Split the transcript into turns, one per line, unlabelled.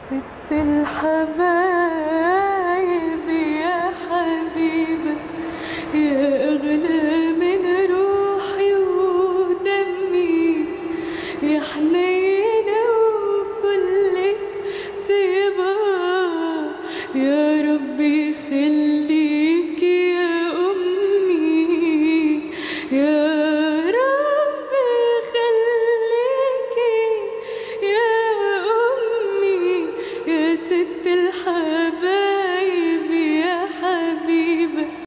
ست الحبايب يا حبيبة يا أغلى من روحي ودمي يا حنينة وكلك طيبة يا ربي